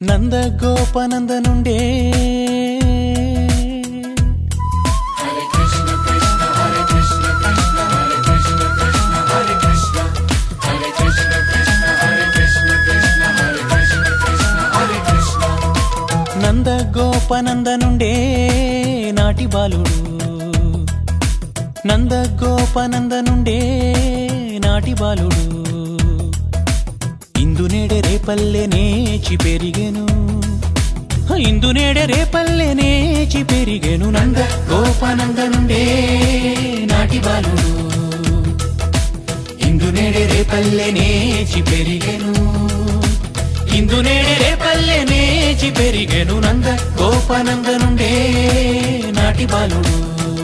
నంద గోపనంద నుండే నంద గోపనంద నుండే నాటి బాలుడు నంద గోపనంద నుండే నాటి బాలుడు ఇందునేడే రేపల్లె నేచి పెరిగెను ఇందునేడే రేపల్లె నేచి పెరిగెను నంద గోపనంద నుండే నాటి బాలుడు ఇందునేడే రేపల్లె నేచి పెరిగెను ఇందునేడే రేపల్లె నేచి పెరిగెను నంద గోపనంద నుండే నాటి బాలుడు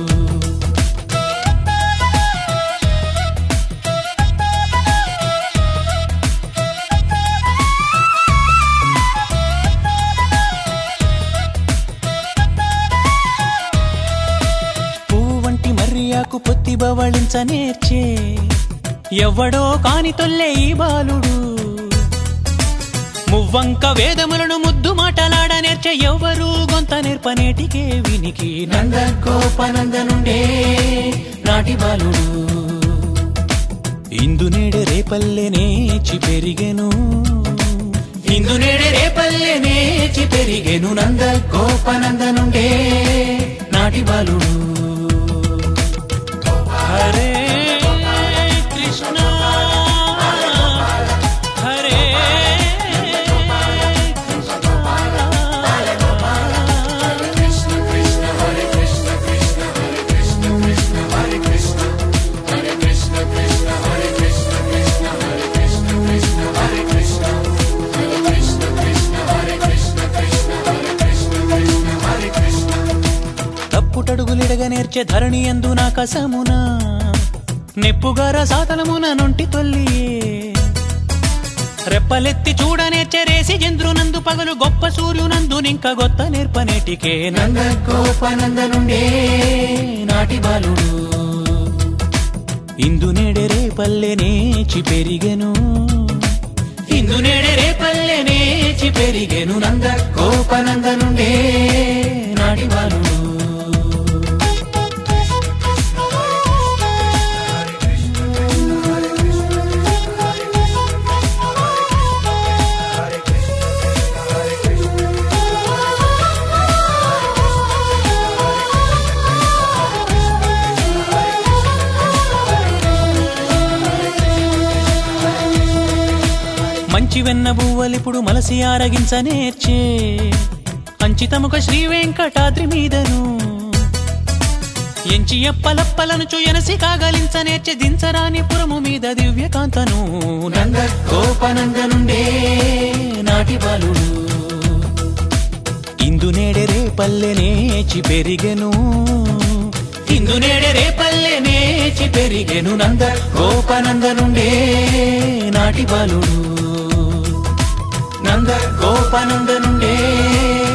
పువ్వు వంటి మర్యాకు పొత్తి బవళించ నేర్చే ఎవ్వడో కాని తొల్లే ఈ బాలుడు మువ్వంక వేదములను ముద్దు మాటలాడ నేర్చే ఎవ్వరు గొంత నేర్పనేటికే వినికి నంద గోపనంద నుండే నాటి బాలుడు ఇందునేడే రేపల్లె నేచి పెరిగెను ఇందునేడే రేపల్లె నేచి పెరిగెను నంద గోపనంద నుండే నాటి బాలుడు హరే కృష్ణ హరే తప్పుటడుగులిడగ నేర్చే ధరణి ఎందు నా కసమున నెప్పుగార సాతలమున నొంటి తొల్లియే రెప్పలెత్తి చూడ నేర్చే రేసి చంద్రునందు పగలు గొప్ప సూర్యునందు నింక గొత్త నేర్పనేటికే నంద గోపనంద నుండే నాటి బాలుడు ఇందునేడే రేపల్లె నేచి పెరిగెను ఇందునేడే రేపల్లె నేచి పెరిగెను నంద గోపనంద నుండే నాటి బాలుడు మంచి వెన్న బువ్వలిప్పుడు మలసి ఆరగించ నేర్చే అంచితముక శ్రీ వెంకటాద్రి మీదను ఎంచి ఎప్పలప్పలను చుయనసి కాగలించ నేర్చె దించరాని పురము మీద దివ్యకాంతను నంద గోపనంద నుండే నాటి బాలుడు ఇందునేడే రేపల్లె నేచి పెరిగెను ఇందునేడే రేపల్లె నేచి పెరిగెను నంద గోపనంద నుండే నాటి బాలుడు నంద గోపనంద నుండే